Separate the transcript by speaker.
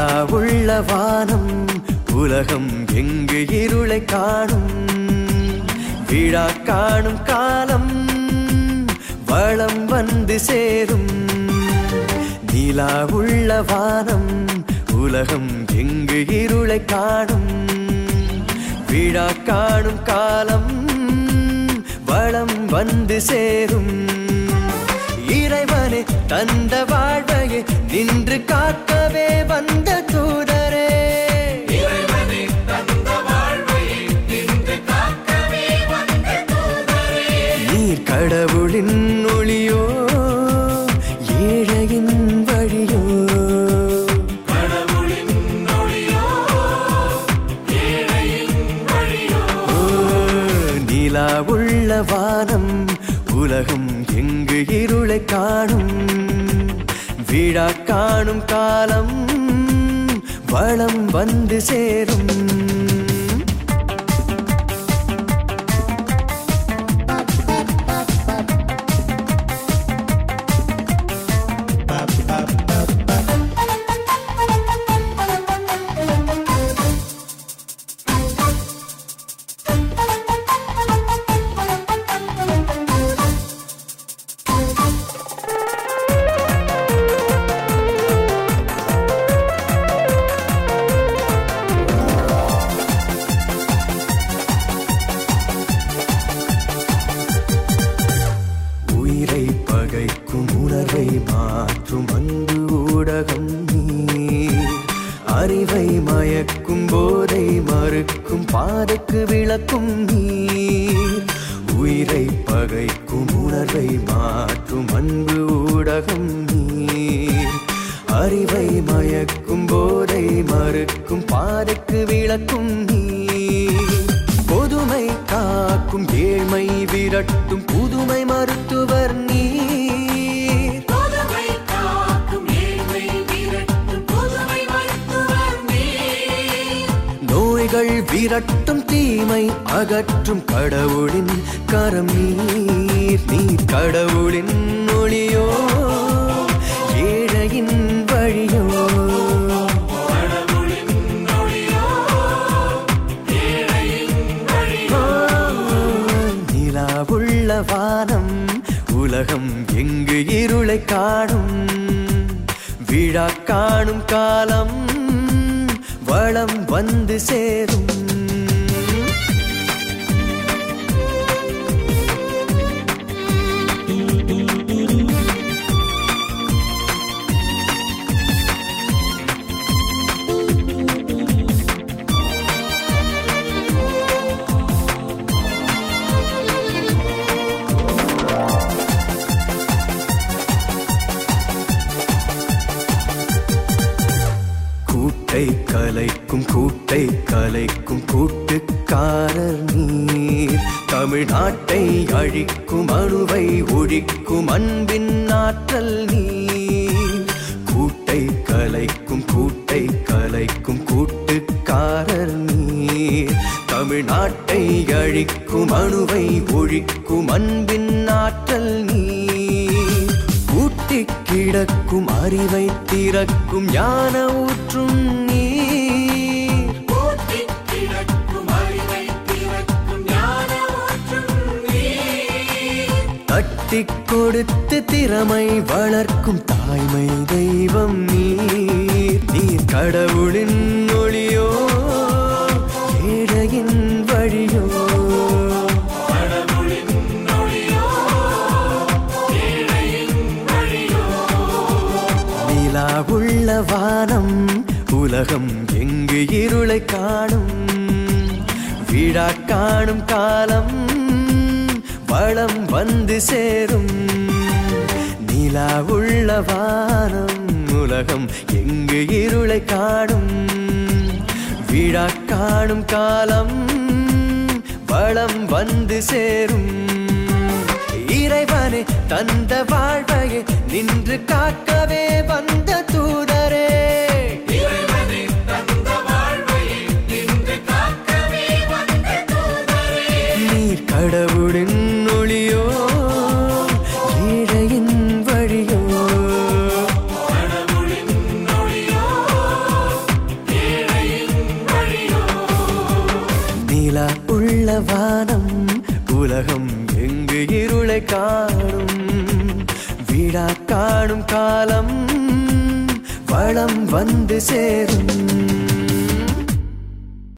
Speaker 1: நிலா உள்ள வானம் உலகம் எங்கு இருளை காணும் விழா காணும் காலம் வளம் வந்து சேரும் நிலா உள்ள வானம் உலகம் எங்கு இருளை காணும் விழா காணும் காலம் வளம் வந்து சேரும் இறைவனே தந்த வாழ்வையே நின்று காக்கவே வந்த தூதரே நீர் கடவுளின் ஒளியோ ஏழையின் வழியோ ஓ, நிலா உள்ள வானம் உலகம் எங்கு இருளை காணும் விழா காணும் காலம் வளம் வந்து சேரும் உயிரை பகைக்கும் உணர்வை மாற்றும் அன்பு ஊடகம் நீர் அறிவை மயக்கும் போதை மறுக்கும் பாதைக்கு விளக்கும் நீர் உயிரை பகைக்கும் உணர்வை மாற்றும் அன்பு ஊடகம் நீர் அறிவை மயக்கும் போதை மறுக்கும் பாதைக்கு விளக்கும் நீர் பொதுமை காக்கும் ஏழ்மை விரட்டும் புதுமை மருத்துவர் நீர்
Speaker 2: புதுமை காக்கும் ஏழ்மை விரட்டும் புதுமை மருத்துவர் நீர்.
Speaker 1: நோய்கள் விரட்டும் தீமை அகற்றும் கடவுளின் கரம் நீர் நீர் கடவுளின் ஒளியோ ஏழையின் வழியோ நிலா உள்ள வானம் உலகம் எங்கு இருளை காணும் விழா காணும் காலம் வளம் வந்து சேரும் கூட்டை கலைக்கும் கூட்டை கலைக்கும் கூட்டுக்காரர் நீர் தமிழ்நாட்டை அழிக்கும் அணுவை ஒழிக்கும் அன்பின் ஆற்றல் நீர் கூட்டை கலைக்கும் கூட்டை கலைக்கும் கூட்டுக்காரர் நீர் தமிழ்நாட்டை அழிக்கும் அணுவை ஒழிக்கும் அன்பின் ஆற்றல் நீர் ஊட்டி கிடக்கும் அறிவை திறக்கும் ஞான ஊற்றும் நீர்
Speaker 2: ஊட்டிக் கிடக்கும் அறிவை திறக்கும் ஞான ஊற்றும் நீர்.
Speaker 1: தட்டி கொடுத்து திறமை வளர்க்கும் தாய்மை தெய்வம் நீர் நீர் கடவுளின் ஒளியோ ஏழையின் வழியோ நிலா உள்ள வானம் உலகம் எங்கு இருளை காணும் விழா காணும் காலம் வளம் வந்து சேரும் நிலா உள்ள வானம் உலகம் எங்கு இருளை காணும் விழா காணும் காலம் வளம் வந்து சேரும் இறைவனே தந்த வாழ்வையே நின்று காக்கவே வந்த தூதரே நீர் கடவுளின் ஒளியோ ஏழையின் வழியோ உலகம் எங்கு இருளை காணும் வீடா காணும் காலம் வளம் வந்து சேரும்